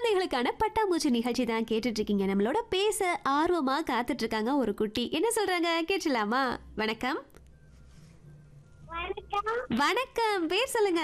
குழந்தைகளுக்கான பட்டாம்பூச்சி நிகழ்ச்சி தான் கேட்டுட்டு இருக்கீங்க நம்மளோட பேச ஆர்வமா காத்துட்டு இருக்காங்க ஒரு குட்டி என்ன சொல்றாங்க கேட்டலாமா வணக்கம் வணக்கம் வணக்கம் பேர் சொல்லுங்க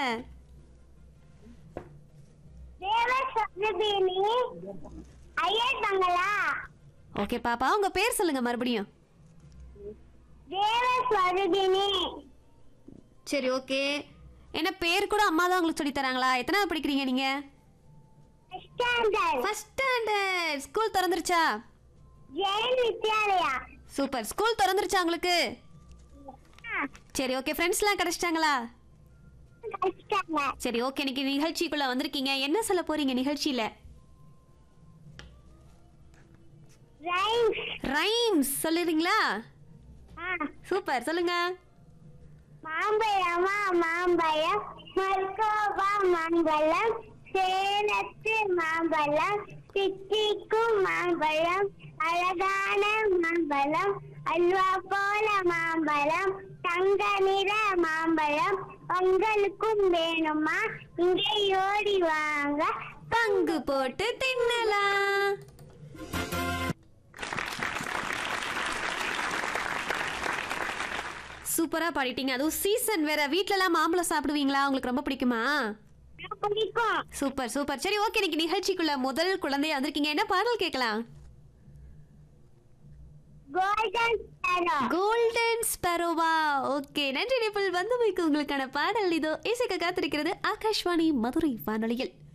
தேவ சதுபேனி ஐயர் பங்களா ஓகே பாப்பா உங்க பேர் சொல்லுங்க மறுபடியும் தேவ ஸ்வரூபினி சரி ஓகே என்ன பேர் கூட அம்மா தான் உங்களுக்கு சொல்லி தராங்களா எத்தனாவது படிக்கிறீங்க நீங்க ஸ்டாண்டர்ட் ஃபர்ஸ்ட் ஸ்டாண்டர்ட் ஸ்கூல் திறந்துருச்சா ஜெயின் வித்யாலயா சூப்பர் ஸ்கூல் திறந்துருச்சா உங்களுக்கு சரி ஓகே ஃப்ரெண்ட்ஸ்லாம் கிடைச்சிட்டாங்களா கஷ்டங்க சரி ஓகே இன்னைக்கு நிகழ்ச்சிக்குள்ள வந்திருக்கீங்க என்ன சொல்ல போறீங்க நிகழ்ச்சியில ரைம்ஸ் ரைம்ஸ் சொல்லிடுறீங்களா சூப்பர் சொல்லுங்க மாம்பழமா மாம்பழம் மல்கோவா மாம்பழம் சேலத்து மாம்பழம் சித்திக்கும் மாம்பழம் அழகான மாம்பழம் அல்வா போல மாம்பழம் தங்க நிற மாம்பழம் உங்களுக்கும் வேணுமா இங்கே ஓடி வாங்க பங்கு போட்டு தின்னலாம் சூப்பரா பாடிட்டீங்க அதுவும் சீசன் வேற வீட்லலாம் மாம்பழம் சாப்பிடுவீங்களா உங்களுக்கு ரொம்ப பிடிக்குமா பிடிக்கும் சூப்பர் சூப்பர் சரி ஓகே இன்னைக்கு நிகழ்ச்சிக்குள்ள முதல் குழந்தையா வந்திருக்கீங்க என்ன பாடல் கேட்கலாம் கோல்டன் ஸ்பேரோ கோல்டன் ஸ்பெரோவா ஓகே நன்றி நிபிள் வந்து வைக்கு உங்களுக்கான பாடல் இதோ இசைக்க காத்திருக்கிறது ஆகாஷ்வாணி மதுரை வானொலியில்